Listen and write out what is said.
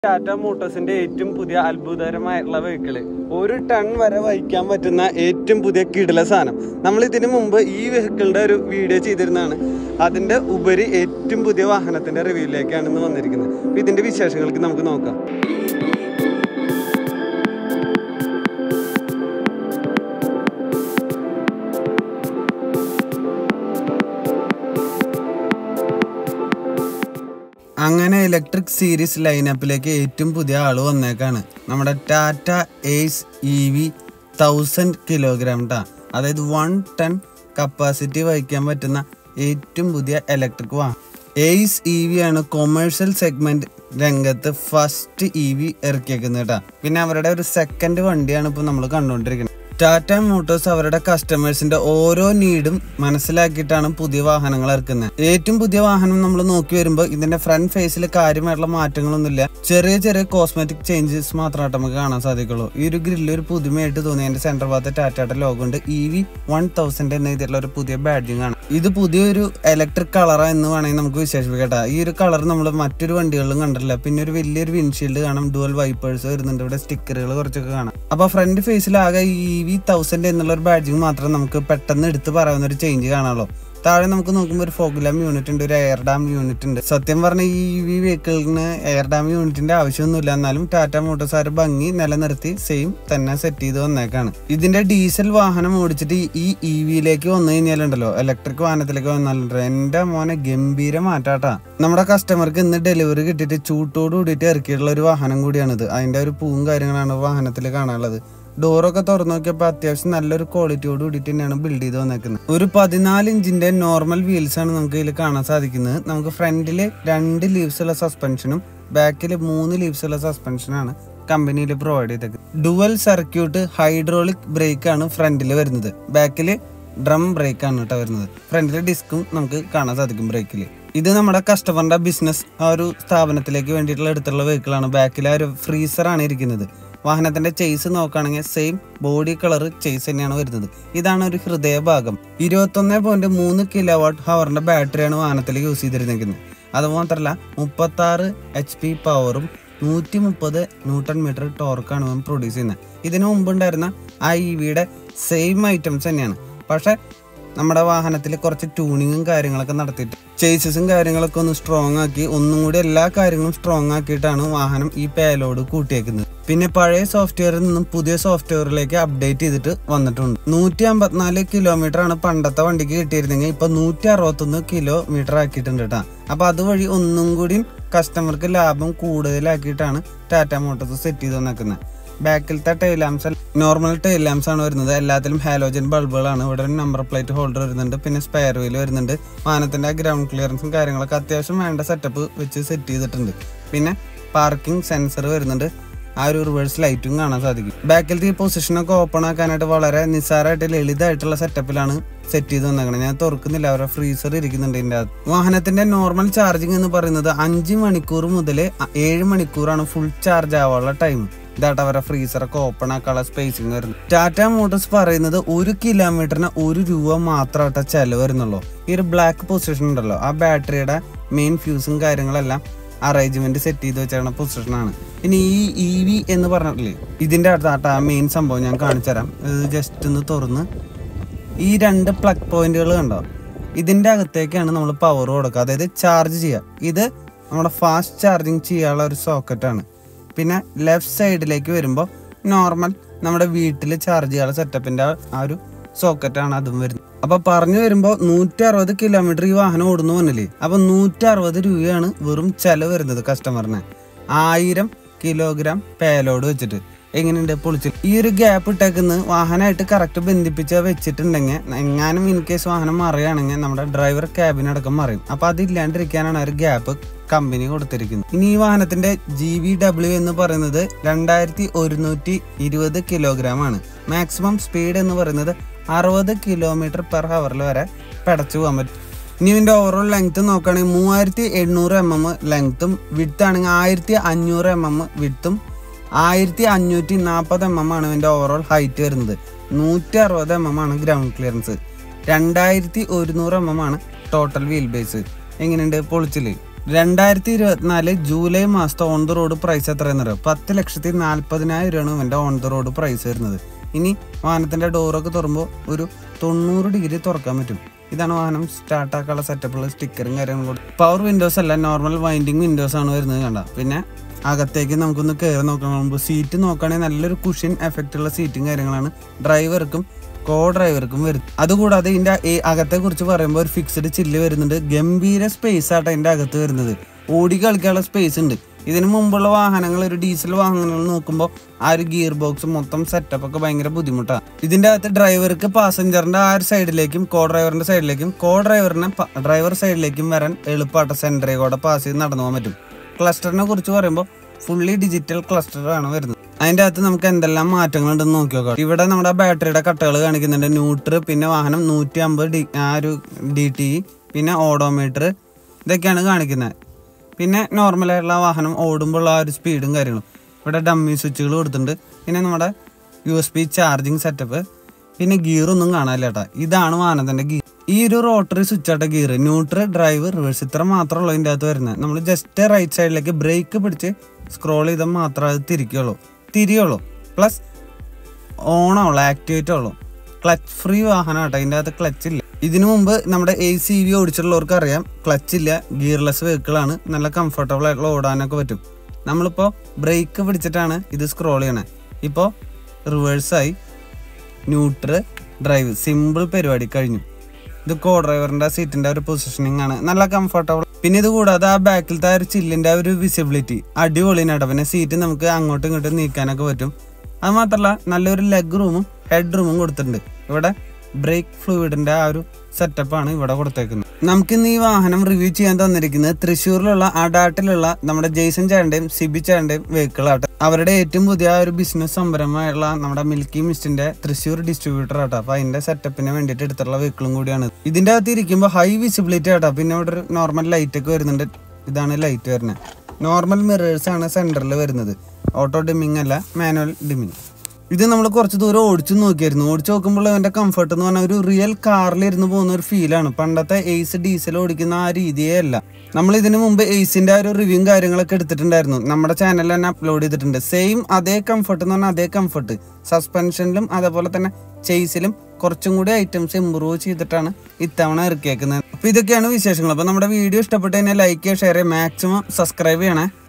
ടാറ്റ മോട്ടോഴ്സിന്റെ ഏറ്റവും പുതിയ അത്ഭുതകരമായിട്ടുള്ള വെഹിക്കിള് ഒരു ടൺ വരെ വഹിക്കാൻ പറ്റുന്ന ഏറ്റവും പുതിയ കിടില സാധനം നമ്മൾ ഇതിനു മുമ്പ് ഈ വെഹിക്കിളിന്റെ ഒരു വീഡിയോ ചെയ്തിരുന്നതാണ് അതിന്റെ ഉപരി ഏറ്റവും പുതിയ വാഹനത്തിന്റെ റിവ്യൂയിലേക്കാണ് ഇന്ന് വന്നിരിക്കുന്നത് അപ്പൊ ഇതിന്റെ വിശേഷങ്ങൾക്ക് നമുക്ക് നോക്കാം അങ്ങനെ ഇലക്ട്രിക് സീരീസ് ലൈനപ്പിലേക്ക് ഏറ്റവും പുതിയ ആള് വന്നേക്കാണ് നമ്മുടെ Tata Ace E V thousand kilogram ടാ അതായത് വൺ ടൺ കപ്പാസിറ്റി വഹിക്കാൻ പറ്റുന്ന ഏറ്റവും പുതിയ ഇലക്ട്രിക് വാഹനം എയ്സ് ഇ വി ആണ് കൊമേഴ്ഷ്യൽ സെഗ്മെന്റ് രംഗത്ത് ഫസ്റ്റ് ഇ വി ഇറക്കിയേക്കുന്നത് കേട്ടാ പിന്നെ അവരുടെ ഒരു സെക്കൻഡ് വണ്ടിയാണ് ഇപ്പൊ നമ്മൾ കണ്ടുകൊണ്ടിരിക്കുന്നത് ടാറ്റ മോട്ടോഴ്സ് അവരുടെ കസ്റ്റമേഴ്സിന്റെ ഓരോ നീഡും മനസ്സിലാക്കിയിട്ടാണ് പുതിയ വാഹനങ്ങൾ ഇറക്കുന്നത് ഏറ്റവും പുതിയ വാഹനം നമ്മൾ നോക്കി വരുമ്പോൾ ഇതിന്റെ ഫ്രണ്ട് ഫേസിൽ കാര്യമായിട്ടുള്ള മാറ്റങ്ങളൊന്നുമില്ല ചെറിയ ചെറിയ കോസ്മെറ്റിക് ചേഞ്ചസ് മാത്രമായിട്ട് നമുക്ക് കാണാൻ സാധിക്കുള്ളൂ ഈ ഒരു ഗ്രില്ല് ഒരു പുതുമയായിട്ട് തോന്നി അതിന്റെ സെന്റർ ഭാഗത്ത് ടാറ്റയുടെ ലോഗോ ഉണ്ട് ഇ വി വൺ തൗസൻഡ് എന്ന ഇതിലുള്ള ഒരു പുതിയ ബാഡ്ജിങ് ആണ് ഇത് പുതിയൊരു ഇലക്ട്രിക് കളറാ എന്ന് വേണമെങ്കിൽ നമുക്ക് വിശേഷിപ്പിക്കട്ടെ ഈ ഒരു കളർ നമ്മൾ മറ്റൊരു വണ്ടികളിലും കണ്ടിട്ടില്ല പിന്നെ ഒരു വലിയൊരു വിൻഷീൽഡ് കാണാം ഡുവൽ വൈപ്പേഴ്സ് വരുന്നുണ്ട് ഇവിടെ സ്റ്റിക്കറുകൾ കുറച്ചൊക്കെ കാണാം അപ്പൊ ഫ്രണ്ട് ഫേസിൽ ആകെ ഇ വി തൗസൻഡ് എന്നുള്ള ഒരു ബാഡ്ജിങ് മാത്രം നമുക്ക് പെട്ടെന്ന് എടുത്ത് പറയാവുന്ന ഒരു ചേഞ്ച് കാണാമല്ലോ താഴെ നമുക്ക് നോക്കുമ്പോൾ ഒരു ഫോഗ്ലാം യൂണിറ്റ് ഉണ്ട് ഒരു എയർ ഡാം യൂണിറ്റ് ഉണ്ട് സത്യം പറഞ്ഞ ഈ വി വെഹിക്കിളിന് എയർ ഡാം യൂണിറ്റിന്റെ ആവശ്യമൊന്നുമില്ല എന്നാലും ടാറ്റ മോട്ടോഴ്സ് ആ ഒരു ഭംഗി നിലനിർത്തി സെയിം തന്നെ സെറ്റ് ചെയ്ത് വന്നേക്കാണ് ഇതിന്റെ ഡീസൽ വാഹനം ഓടിച്ചിട്ട് ഈ ഇ വിയിലേക്ക് വന്നു കഴിഞ്ഞാലുണ്ടല്ലോ ഇലക്ട്രിക് വാഹനത്തിലേക്ക് വന്നാലുണ്ടല്ലോ എന്റെ മോനെ ഗംഭീര മാറ്റാട്ടാ നമ്മുടെ കസ്റ്റമർക്ക് ഇന്ന് ഡെലിവറി കിട്ടിയിട്ട് ചൂട്ടോട് കൂടിയിട്ട് ഇറക്കിയിട്ടുള്ള ഒരു വാഹനം കൂടിയാണിത് അതിന്റെ ഒരു പൂവും കാര്യങ്ങളാണ് വാഹനത്തിൽ കാണാനുള്ളത് ഡോറൊക്കെ തുറന്നു നോക്കിയപ്പോൾ അത്യാവശ്യം നല്ലൊരു ക്വാളിറ്റിയോട് കൂടിയിട്ട് തന്നെയാണ് ബിൽഡ് ചെയ്ത് വന്നേക്കുന്നത് ഒരു പതിനാല് ഇഞ്ചിന്റെ നോർമൽ വീൽസ് ആണ് നമുക്ക് ഇതിൽ കാണാൻ സാധിക്കുന്നത് നമുക്ക് ഫ്രണ്ടിൽ രണ്ട് ലീവ്സ് ഉള്ള സസ്പെൻഷനും ബാക്കിൽ മൂന്ന് ലീവ്സ് ഉള്ള സസ്പെൻഷനാണ് കമ്പനിയിൽ പ്രൊവൈഡ് ചെയ്തത് ഡുവൽ സർക്യൂട്ട് ഹൈഡ്രോളിക് ബ്രേക്ക് ആണ് ഫ്രണ്ടിൽ വരുന്നത് ബാക്കിൽ ഡ്രം ബ്രേക്ക് ആണ് കേട്ടോ വരുന്നത് ഫ്രണ്ടിലെ ഡിസ്കും നമുക്ക് കാണാൻ സാധിക്കും ബ്രേക്കിൽ ഇത് നമ്മുടെ കസ്റ്റമറിന്റെ ബിസിനസ് ആ ഒരു സ്ഥാപനത്തിലേക്ക് വേണ്ടിയിട്ടുള്ള എടുത്തുള്ള വെഹിക്കിളാണ് ബാക്കിൽ ആ ഒരു ഫ്രീസറാണ് ഇരിക്കുന്നത് വാഹനത്തിന്റെ ചെയ്സ് നോക്കുകയാണെങ്കിൽ സെയിം ബോഡി കളർ ചെയ്സ് തന്നെയാണ് വരുന്നത് ഇതാണ് ഒരു ഹൃദയഭാഗം ഇരുപത്തൊന്ന് പോയിന്റ് മൂന്ന് കിലോ വാട്ട് ഹവറിന്റെ ബാറ്ററിയാണ് വാഹനത്തിൽ യൂസ് ചെയ്തിരുന്നിരിക്കുന്നത് അതുമാത്രമല്ല മുപ്പത്തി ആറ് എച്ച് പി പവറും നൂറ്റി മുപ്പത് ന്യൂട്ടൺ മീറ്റർ ടോർക്കാണ് ഇവൻ പ്രൊഡ്യൂസ് ചെയ്യുന്നത് ഇതിനു മുമ്പുണ്ടായിരുന്ന ആ ഇ വിയുടെ സെയിം ഐറ്റംസ് തന്നെയാണ് പക്ഷെ നമ്മുടെ വാഹനത്തിൽ കുറച്ച് ട്യൂണിങ്ങും കാര്യങ്ങളൊക്കെ നടത്തിയിട്ട് ചേസസും കാര്യങ്ങളൊക്കെ ഒന്ന് സ്ട്രോങ് ആക്കി ഒന്നും കൂടി എല്ലാ കാര്യങ്ങളും സ്ട്രോങ് ആക്കിയിട്ടാണ് വാഹനം ഈ പേലോഡ് കൂട്ടിയേക്കുന്നത് പിന്നെ പഴയ സോഫ്റ്റ്വെയറിൽ നിന്നും പുതിയ സോഫ്റ്റ്വെയറിലേക്ക് അപ്ഡേറ്റ് ചെയ്തിട്ട് വന്നിട്ടുണ്ട് നൂറ്റി അമ്പത്തിനാല് കിലോമീറ്റർ ആണ് പണ്ടത്തെ വണ്ടിക്ക് കിട്ടിയിരുന്നെങ്കിൽ ഇപ്പൊ നൂറ്റി അറുപത്തൊന്ന് കിലോമീറ്റർ ആക്കിയിട്ടുണ്ട് കേട്ടോ അപ്പൊ അതുവഴി ഒന്നും കൂടി കസ്റ്റമർക്ക് ലാഭം കൂടുതലാക്കിയിട്ടാണ് ടാറ്റ മോട്ടോഴ്സ് സെറ്റ് ചെയ്ത് വന്നേക്കുന്നത് ബാക്കിലത്തെ tail lamps normal tail lamps ആണ് വരുന്നത് എല്ലാത്തിലും ഹാലോജൻ ബൾബുകളാണ് ഇവിടെ ഒരു നമ്പർ പ്ലേറ്റ് ഹോൾഡർ വരുന്നുണ്ട് പിന്നെ സ്പെയർ വീൽ വരുന്നുണ്ട് വാഹനത്തിന്റെ ഗ്രൗണ്ട് ക്ലിയറൻസും കാര്യങ്ങളൊക്കെ അത്യാവശ്യം വേണ്ട സെറ്റപ്പ് വെച്ച് സെറ്റ് ചെയ്തിട്ടുണ്ട് പിന്നെ പാർക്കിംഗ് സെൻസർ വരുന്നുണ്ട് ആ ഒരു റിവേഴ്സ് ലൈറ്റും കാണാൻ സാധിക്കും ബാക്കിലത്തെ ഈ പൊസിഷനൊക്കെ ഓപ്പൺ ആക്കാനായിട്ട് വളരെ നിസ്സാരമായിട്ട് ലളിതമായിട്ടുള്ള സെറ്റപ്പിലാണ് സെറ്റ് ചെയ്ത് വന്നേക്കണത് ഞാൻ തുറക്കുന്നില്ല അവരുടെ ഫ്രീസർ ഇരിക്കുന്നുണ്ട് ഇതിൻ്റെ അകത്ത് വാഹനത്തിന്റെ നോർമൽ ചാർജിങ് എന്ന് പറയുന്നത് അഞ്ച് മണിക്കൂർ മുതൽ ഏഴ് മണിക്കൂറാണ് ഫുൾ ചാർജ് ആവാനുള്ള ടൈം ഇതായിട്ട് അവരുടെ ഫ്രീസറൊക്കെ ഓപ്പൺ ആക്കാനുള്ള സ്പേസിങ് വരുന്നത് ടാറ്റ മോട്ടോഴ്സ് പറയുന്നത് ഒരു കിലോമീറ്ററിന് ഒരു രൂപ മാത്രമായിട്ട് ചെലവ് വരുന്നുള്ളൂ ഈ ഒരു ബ്ലാക്ക് പൊസിഷൻ ഉണ്ടല്ലോ ആ ബാറ്ററിയുടെ മെയിൻ ഫ്യൂസും കാര്യങ്ങളെല്ലാം അറേഞ്ച്മെന്റ് സെറ്റ് ചെയ്ത് വെച്ചിരുന്ന പൊസിഷനാണ് ഇനി ഈ ഇ വി എന്ന് പറഞ്ഞിട്ടില്ലേ ഇതിന്റെ അടുത്തായിട്ട് ആ മെയിൻ സംഭവം ഞാൻ കാണിച്ചു തരാം ഇത് ജസ്റ്റ് ഒന്ന് തുറന്ന് ഈ രണ്ട് പ്ലഗ് പോയിന്റുകൾ കണ്ടോ ഇതിന്റെ അകത്തേക്കാണ് നമ്മൾ പവർ കൊടുക്കുക അതായത് ചാർജ് ചെയ്യുക ഇത് നമ്മുടെ ഫാസ്റ്റ് ചാർജിങ് ചെയ്യാനുള്ള ഒരു സോക്കറ്റാണ് പിന്നെ ലെഫ്റ്റ് സൈഡിലേക്ക് വരുമ്പോൾ നോർമൽ നമ്മുടെ വീട്ടിൽ ചാർജ് ചെയ്യാനുള്ള സെറ്റപ്പിന്റെ ആ ഒരു സോക്കറ്റാണ് അതും വരുന്നത് അപ്പൊ പറഞ്ഞു വരുമ്പോൾ നൂറ്റി അറുപത് കിലോമീറ്റർ ഈ വാഹനം ഓടുന്നു പറഞ്ഞില്ലേ അപ്പൊ നൂറ്റി അറുപത് രൂപയാണ് വെറും ചെലവ് വരുന്നത് കസ്റ്റമറിന് ആയിരം കിലോഗ്രാം പേലോഡ് വെച്ചിട്ട് എങ്ങനെയുണ്ട് പൊളിച്ച് ഈ ഒരു ഗ്യാപ്പ് ഇട്ടേക്കുന്ന വാഹനമായിട്ട് കറക്റ്റ് ബന്ധിപ്പിച്ച് വെച്ചിട്ടുണ്ടെങ്കിൽ എങ്ങാനും ഇൻ കേസ് വാഹനം മറിയുകയാണെങ്കിൽ നമ്മുടെ ഡ്രൈവർ ക്യാബിനടക്കം മറിയും അപ്പൊ അതില്ലാണ്ടിരിക്കാനാണ് ആ ഒരു ഗ്യാപ്പ് കമ്പനി കൊടുത്തിരിക്കുന്നത് ഇനി ഈ വാഹനത്തിന്റെ ജി വി ഡബ്ല്യു എന്ന് പറയുന്നത് രണ്ടായിരത്തി ഒരുന്നൂറ്റി ഇരുപത് കിലോഗ്രാം ആണ് മാക്സിമം സ്പീഡ് എന്ന് പറയുന്നത് അറുപത് കിലോമീറ്റർ പെർ ഹവറിൽ വരെ പടച്ചു പോകാൻ പറ്റും ഇനി ഇതിന്റെ ഓവറോൾ ലെങ്ത് നോക്കുകയാണെങ്കിൽ മൂവായിരത്തി എണ്ണൂറ് എം എം ലെങ്ത്തും വിഡ്ത്ത് ആണെങ്കിൽ ആയിരത്തി അഞ്ഞൂറ് എം എം വിഡ്ത്തും ആയിരത്തി അഞ്ഞൂറ്റി നാൽപ്പത് എം എം ആണ് ഇതിന്റെ ഓവറോൾ ഹൈറ്റ് വരുന്നത് നൂറ്റി അറുപത് എം എം ആണ് ഗ്രൗണ്ട് ക്ലിയറൻസ് രണ്ടായിരത്തി ഒരുന്നൂറ് എം എം ആണ് ടോട്ടൽ വീൽ ബേസ് എങ്ങനെയുണ്ട് പൊളിച്ചില് രണ്ടായിരത്തി ഇരുപത്തിനാല് ജൂലൈ മാസത്തെ ഓൺ ദ റോഡ് പ്രൈസ് എത്രയെന്ന് അറിയാം പത്ത് ലക്ഷത്തി നാൽപ്പതിനായിരമാണ് ഇവൻ്റെ ഓൺ ദ റോഡ് പ്രൈസ് വരുന്നത് ഇനി വാഹനത്തിൻ്റെ ഡോറൊക്കെ തുറമ്പോൾ ഒരു തൊണ്ണൂറ് ഡിഗ്രി തുറക്കാൻ പറ്റും ഇതാണ് വാഹനം സ്റ്റാർട്ട് ആക്കാനുള്ള സെറ്റപ്പുള്ള സ്റ്റിക്കറും കാര്യങ്ങളും കൂടി പവർ വിൻഡോസ് അല്ല നോർമൽ വൈൻഡിങ് വിൻഡോസ് ആണ് വരുന്നത് കണ്ട പിന്നെ അകത്തേക്ക് നമുക്കൊന്ന് കയറി നോക്കാൻ മുമ്പ് സീറ്റ് നോക്കുകയാണെങ്കിൽ നല്ലൊരു കുഷ്യൻ എഫക്റ്റ് ഉള്ള സീറ്റും കാര്യങ്ങളാണ് ഡ്രൈവർക്കും കോ ഡ്രൈവർക്കും വരും അതുകൂടാതെ ഇതിന്റെ ഈ അകത്തെ കുറിച്ച് പറയുമ്പോൾ ഒരു ഫിക്സ്ഡ് ചില്ല് വരുന്നുണ്ട് ഗംഭീര സ്പേസ് ആട്ടോ ഇതിന്റെ അകത്ത് വരുന്നത് ഓടി കളിക്കാനുള്ള സ്പേസ് ഉണ്ട് ഇതിനു മുമ്പുള്ള വാഹനങ്ങൾ ഒരു ഡീസൽ വാഹനങ്ങൾ നോക്കുമ്പോൾ ആ ഒരു ഗിയർ ബോക്സ് മൊത്തം സെറ്റപ്പ് ഒക്കെ ഭയങ്കര ബുദ്ധിമുട്ടാണ് ഇതിന്റെ അകത്ത് ഡ്രൈവർക്ക് പാസഞ്ചറിന്റെ ആ ഒരു സൈഡിലേക്കും കോ ഡ്രൈവറിന്റെ സൈഡിലേക്കും കോ ഡ്രൈവറിനെ ഡ്രൈവർ സൈഡിലേക്കും വരാൻ എളുപ്പമായിട്ട് സെൻറ്ററിൽ കൂടെ പാസ് ചെയ്ത് നടന്നു പോകാൻ പറ്റും ക്ലസ്റ്ററിനെ കുറിച്ച് പറയുമ്പോൾ ഫുള്ളി ഡിജിറ്റൽ ക്ലസ്റ്റർ ആണ് വരുന്നത് അതിന്റെ അകത്ത് നമുക്ക് എന്തെല്ലാം മാറ്റങ്ങളുണ്ടെന്ന് നോക്കി നോക്കാം ഇവിടെ നമ്മുടെ ബാറ്ററിയുടെ കട്ടകൾ കാണിക്കുന്നുണ്ട് ന്യൂട്ര് പിന്നെ വാഹനം നൂറ്റി അമ്പത് ഡി ആ ഒരു ഡി ടി പിന്നെ ഓഡോമീറ്റർ ഇതൊക്കെയാണ് കാണിക്കുന്നത് പിന്നെ നോർമലായിട്ടുള്ള വാഹനം ഓടുമ്പോൾ ആ ഒരു സ്പീഡും കാര്യങ്ങളും ഇവിടെ ഡമ്മി സ്വിച്ചുകൾ കൊടുത്തിട്ടുണ്ട് പിന്നെ നമ്മുടെ U S B charging setup പിന്നെ ഗിയർ ഒന്നും കാണാനില്ല കേട്ടാ ഇതാണ് വാഹനത്തിന്റെ ഗിയർ ഈ ഒരു റോട്ടറി സ്വിച്ച് ആട്ട ഗിയർ ന്യൂട്രൽ ഡ്രൈവ് റിവേഴ്സ് ഇത്ര മാത്രമേ ഇതിൻ്റെ അകത്ത് വരുന്നത് നമ്മൾ ജസ്റ്റ് റൈറ്റ് സൈഡിലേക്ക് ബ്രേക്ക് പിടിച്ച് സ്ക്രോൾ ചെയ്താൽ മാത്രമേ അത് തിരിക്കുള്ളൂ തിരിയുള്ളൂ പ്ലസ് ഓൺ ആവുള്ളൂ ആക്ടിവേറ്റ് ഉള്ളൂ ക്ലച്ച് ഫ്രീ വാഹനം കേട്ടോ ഇതിൻ്റെ അകത്ത് ക്ലച്ച് ഇല്ല ഇതിനു മുമ്പ് നമ്മുടെ എ സി വി ഓടിച്ചിട്ടുള്ളവർക്ക് അറിയാം ക്ലച്ച് ഇല്ല ഗിയർലെസ് വെഹിക്കിളാണ് നല്ല കംഫർട്ടബിൾ ആയിട്ടുള്ള ഓടാനൊക്കെ പറ്റും നമ്മളിപ്പോൾ ബ്രേക്ക് പിടിച്ചിട്ടാണ് ഇത് സ്ക്രോൾ ചെയ്യണേ ഇപ്പോൾ റിവേഴ്സായി ന്യൂട്രൽ ഡ്രൈവ് സിമ്പിൾ പരിപാടി കഴിഞ്ഞു ഇത് കോ ഡ്രൈവറിന്റെ സീറ്റിന്റെ ഒരു പൊസിഷനിങ് ആണ് നല്ല കംഫർട്ടബിൾ പിന്നെ ഇത് കൂടാതെ ആ ബാക്കിലത്തെ ആ ഒരു ചില്ലിന്റെ ആ ഒരു വിസിബിലിറ്റി അടിപൊളിനാട്ടോ പിന്നെ സീറ്റ് നമുക്ക് അങ്ങോട്ടും ഇങ്ങോട്ടും നീക്കാനൊക്കെ പറ്റും അത് മാത്രമല്ല നല്ലൊരു ലെഗ് റൂമും ഹെഡ് റൂമും കൊടുത്തിട്ടുണ്ട് ഇവിടെ ബ്രേക്ക് ഫ്ലൂയിഡിന്റെ ആ ഒരു സെറ്റപ്പാണ് ഇവിടെ കൊടുത്തേക്കുന്നത് നമുക്കിന്ന് ഈ വാഹനം റിവ്യൂ ചെയ്യാൻ തന്നിരിക്കുന്നത് തൃശ്ശൂരിലുള്ള അഡാട്ടിലുള്ള നമ്മുടെ ജെയ്സൺ ചേട്ടന്റെയും സിബി ചേട്ടന്റെയും വെഹിക്കിൾ ആട്ടെ അവരുടെ ഏറ്റവും പുതിയ ആ ഒരു ബിസിനസ് സംരംഭമായുള്ള നമ്മുടെ മിൽക്കി മിസ്റ്റിന്റെ തൃശ്ശൂർ ഡിസ്ട്രിബ്യൂട്ടർ ആട്ടോ അപ്പൊ അതിന്റെ സെറ്റപ്പിന് വേണ്ടിയിട്ട് എടുത്തുള്ള വെഹിക്കിളും കൂടിയാണ് ഇതിന്റെ അകത്ത് ഇരിക്കുമ്പോൾ ഹൈ വിസിബിലിറ്റി ആട്ടോ പിന്നെ ഇവിടെ ഒരു നോർമൽ ലൈറ്റ് ഒക്കെ വരുന്നുണ്ട് ഇതാണ് ലൈറ്റ് വരുന്നത് നോർമൽ മിറേഴ്സ് ആണ് സെന്ററിൽ വരുന്നത് ഓട്ടോ ഡിമ്മിങ് അല്ല മാനുവൽ ഡിമ്മിങ് ഇത് നമ്മൾ കുറച്ച് ദൂരം ഓടിച്ചു നോക്കിയായിരുന്നു ഓടിച്ചു നോക്കുമ്പോൾ അതിന്റെ കംഫർട്ട് എന്ന് പറഞ്ഞാൽ ഒരു റിയൽ കാറിൽ ഇരുന്ന് പോകുന്ന ഒരു ഫീലാണ് പണ്ടത്തെ എയ്സ് ഡീസൽ ഓടിക്കുന്ന ആ രീതിയേ അല്ല നമ്മൾ ഇതിനു മുമ്പ് എയ്സിന്റെ ആ ഒരു റിവ്യൂവും കാര്യങ്ങളൊക്കെ എടുത്തിട്ടുണ്ടായിരുന്നു നമ്മുടെ ചാനലിൽ തന്നെ അപ്ലോഡ് ചെയ്തിട്ടുണ്ട് സെയിം അതേ കംഫർട്ട് എന്ന് പറഞ്ഞാൽ അതേ കംഫർട്ട് സസ്പെൻഷനിലും അതേപോലെ തന്നെ ചേസിലും കുറച്ചും കൂടി ഐറ്റംസ് ഇമ്പ്രൂവ് ചെയ്തിട്ടാണ് ഇത്തവണ ഇറക്കിയേക്കുന്നത് അപ്പൊ ഇതൊക്കെയാണ് വിശേഷങ്ങൾ അപ്പൊ നമ്മുടെ വീഡിയോ ഇഷ്ടപ്പെട്ട് കഴിഞ്ഞാൽ ലൈക്ക് ചെയ്യുക ഷെയർ ചെയ്യുക മാക്സിമം സബ്സ്ക്രൈബ് ചെയ്യണേ